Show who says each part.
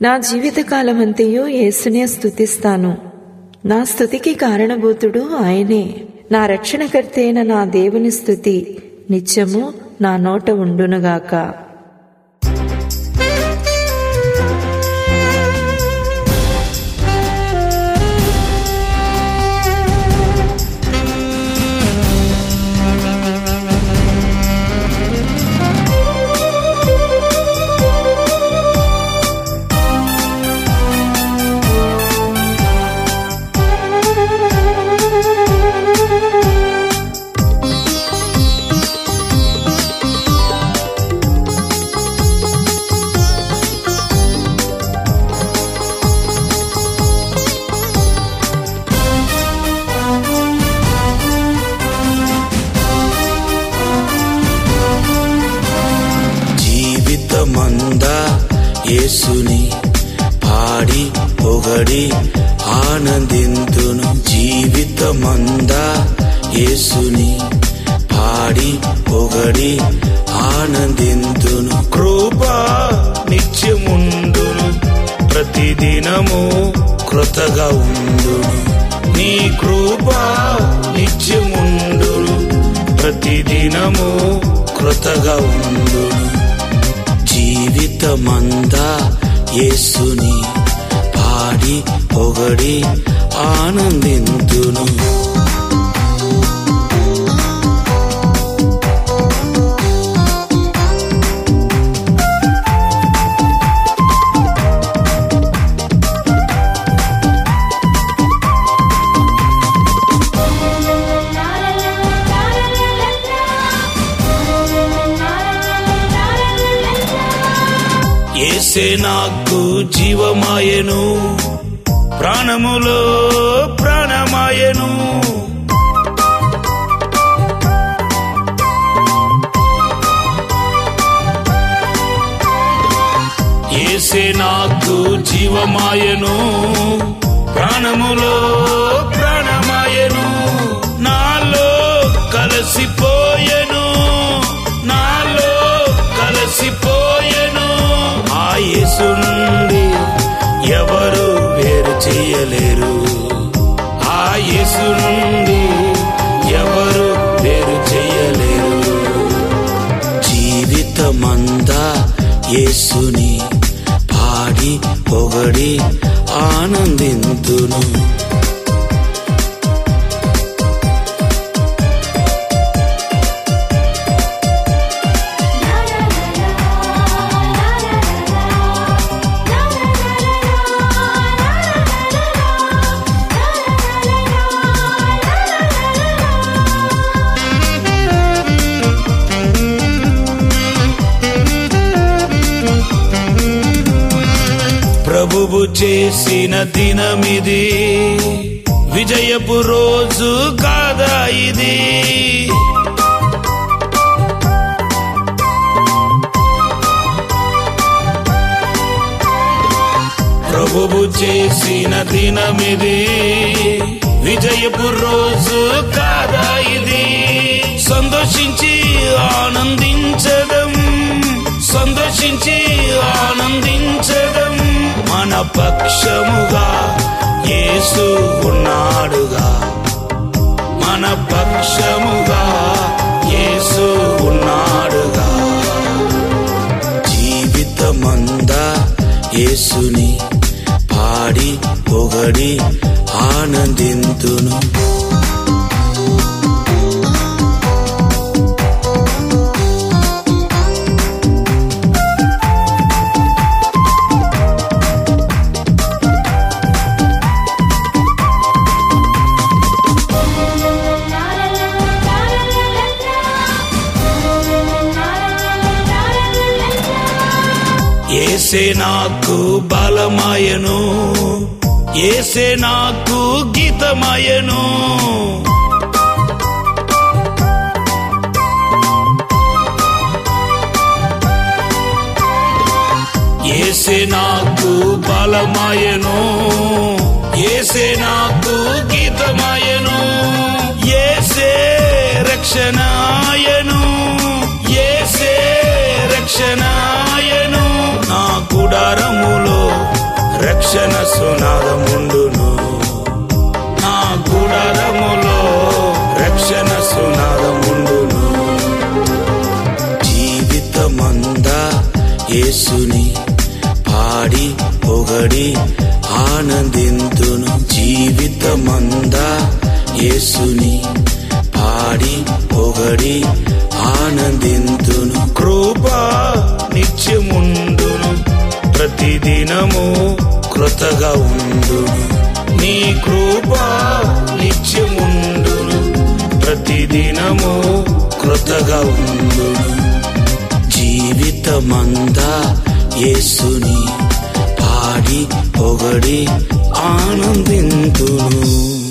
Speaker 1: నా జీవితకాలమంతయు యేసునే స్తుతిస్తాను నా స్తుతికి కారణభూతుడు ఆయనే నా రక్షణకర్త అయిన నా దేవుని స్తుతి నిత్యము నా నోట ఉండునుగాక
Speaker 2: జీవితమందా యేసుని పాడి పొగడి ఆనందింతును జీవితమందా యేసుని పాడి పొగడి ఆనందింతును కృపా నిత్యముండును ప్రతిదినము కృతగా ఉండును నీ కృపా నిత్యముండును ప్రతిదినము కృతగా ఉండును జీవితమందా యేసుని పాడి పొగడి ఆనందింతును ఏసే నాకు జీవమాయను ప్రాణములో ప్రాణమాయను ఏసే నాకు జీవమాయను ప్రాణములో ప్రాణమాయను నాలో కలసిపోయెను నాలో కలసిపోయెను ఆ యేసు నుండి ఎవరు వేరు చేయలేరు ఆ యేసు నుండి ఎవరు వేరు చేయలేరు జీవితమందా యేసుని పాడి పొగడి ఆనందింతును ప్రభువు చేసిన దినమిది విజయపు రోజు కాదా ఇది ప్రభువు చేసిన దినమిది విజయపు రోజు కాదా ఇది సంతోషించి ఆనందించడం సంతోషించి ఆనందించడం మన పక్షముగా యేసు ఉన్నాడుగా మన పక్షముగా యేసు ఉన్నాడుగా జీవితమందా యేసుని పాడి పొగడి ఆనందింతును ఏసే నాకు బలమాయను ఏసే నాకు గీతమాయను ఏసే నాకు బలమాయను ఏసే నాకు గీతమాయను ఏసే రక్షణాయను ఏసే రక్షణాయను నా గుడారములో రక్షణ సునాదముండును నా గుడారములో రక్షణ సునాదముండును జీవితమందా యేసుని పాడి పొగడి ఆనందింతును జీవితమందా యేసుని పాడి పొగడి ఆనందింతును కృప నిత్యముండును ప్రతిదినము కృతగా ఉండును నీ కృప నిత్యముండును ప్రతిదినము కృతగా ఉండును జీవితమందా యేసుని పాడి పొగడి ఆనందింతును